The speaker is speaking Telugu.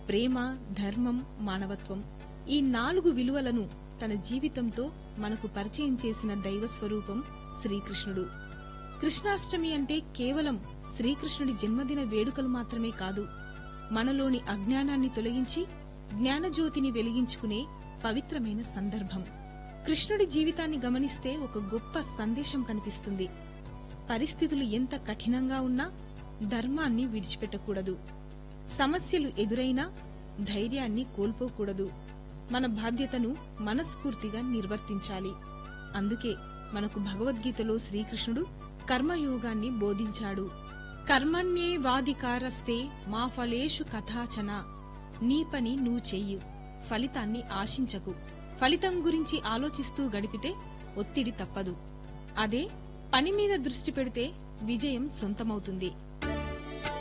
ప్రేమ ధర్మం మానవత్వం ఈ నాలుగు విలువలను తన జీవితంతో మనకు పరిచయం చేసిన దైవ స్వరూపం శ్రీకృష్ణుడు కృష్ణాష్టమి అంటే కేవలం శ్రీకృష్ణుడి జన్మదిన వేడుకలు మాత్రమే కాదు మనలోని అజ్ఞానాన్ని తొలగించి జ్ఞానజ్యోతిని వెలిగించుకునే పవిత్రమైన సందర్భం కృష్ణుడి జీవితాన్ని గమనిస్తే ఒక గొప్ప సందేశం కనిపిస్తుంది పరిస్థితులు ఎంత కఠినంగా ఉన్నా ధర్మాన్ని విడిచిపెట్టకూడదు సమస్యలు ఎదురైనా ధైర్యాన్ని కోల్పోకూడదు మన బాధ్యతను మనస్ఫూర్తిగా నిర్వర్తించాలి అందుకే మనకు భగవద్గీతలో శ్రీకృష్ణుడు కర్మయోగాన్ని బోధించాడు కర్మణ్యే వాదికారస్తే మా ఫలేషు కథాచన నీ పని నువ్వు చెయ్యు ఫలితాన్ని ఆశించకు ఫలితం గురించి ఆలోచిస్తూ గడిపితే ఒత్తిడి తప్పదు అదే పని మీద దృష్టి పెడితే విజయం సొంతమవుతుంది